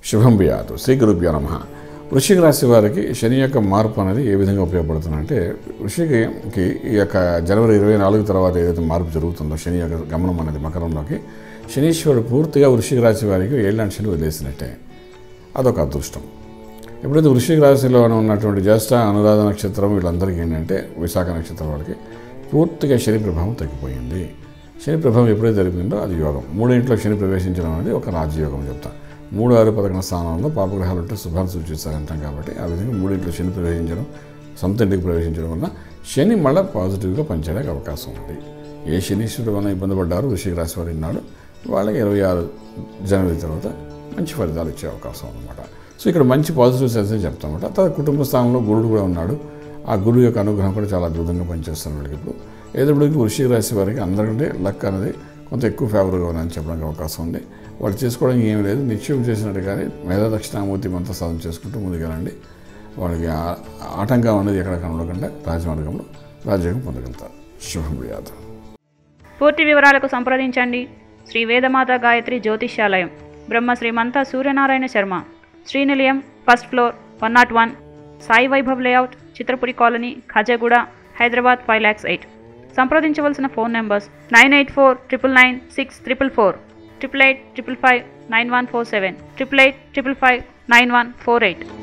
శుభం బియాదు శ్రీ గురుభ్యో నమ వృశ్చిక రాశి వారికి శని యొక్క మార్పు అనేది ఏ విధంగా ఉపయోగపడుతుందంటే వృషికి ఈ యొక్క జనవరి ఇరవై నాలుగు తర్వాత ఏదైతే మార్పు జరుగుతుందో శని యొక్క గమనం అనేది మకరంలోకి శనీశ్వరుడు పూర్తిగా వృశ్చిక రాశి వారికి ఏళ్ళ శని వదిలేసినట్టే అదొక అదృష్టం ఎప్పుడైతే వృశ్చిక రాశిలో ఉన్నటువంటి జ్యేష్ఠ అనురాధ నక్షత్రం వీళ్ళందరికీ ఏంటంటే విశాఖ నక్షత్రం వాళ్ళకి పూర్తిగా శని ప్రభావం తగ్గిపోయింది శని ప్రభావం ఎప్పుడైతే జరిగిందో అది యోగం మూడింట్లో శని ప్రవేశించడం అనేది ఒక రాజయోగం చెప్తా మూడు ఆరు పదకొండు స్థానంలో పాపగ్రహాలు ఉంటే శుభాన్ని సూచిస్తారంటాం కాబట్టి ఆ విధంగా మూడింట్లో శని ప్రవేశించడం సొంత ఇంటికి ప్రవేశించడం వల్ల శని మళ్ళీ పాజిటివ్గా పనిచేయడానికి అవకాశం ఉంది ఏ శనీశ్వరుడు వల్ల ఇబ్బంది పడ్డారు వృశ్చిక రాశి వారు ఉన్నాడు వాళ్ళకి ఇరవై ఆరు జనవరి తర్వాత మంచి ఫలితాలు ఇచ్చే అవకాశం అనమాట సో ఇక్కడ మంచి పాజిటివ్ సెన్స్ అని చెప్తాం అనమాట తర్వాత కుటుంబ స్థానంలో గురుడు కూడా ఉన్నాడు ఆ గురువు యొక్క అనుగ్రహం కూడా చాలా అద్భుతంగా పనిచేస్తాను వీళ్ళకి ఇప్పుడు ఏదప్పటికీ వృశ్చిక రాశి వారికి అందరికంటే లక్ అనేది కొంత ఎక్కువ ఫేవర్గా ఉందని చెప్పడానికి అవకాశం ఉంది వాళ్ళు చేసుకోవడానికి ఏమీ లేదు నిశ్చయం చేసినట్టుగానే మేధా దక్షిణామూర్తి మంత్ర సాధన చేసుకుంటూ ముందుకెళ్ళండి వాళ్ళకి ఆ- ఆటంకం అనేది ఎక్కడ కనబడకుండా రాజమార్గంలో రాజ్యోగం పొందగలుగుతారు శుభం యాదవ్ పూర్తి వివరాలకు సంప్రదించండి శ్రీ వేదమాత గాయత్రి జ్యోతిష్యాలయం Brahma Srimantha Suryanarayana Sharma Srinilayam first floor one naught one Sai Vaibhav layout Chitrapuri colony Khajaguda Hyderabad five lakhs eight సంప్రదించవలసిన phone numbers nine eight four triple nine six triple four triple eight triple five nine one four seven triple eight triple five nine one four eight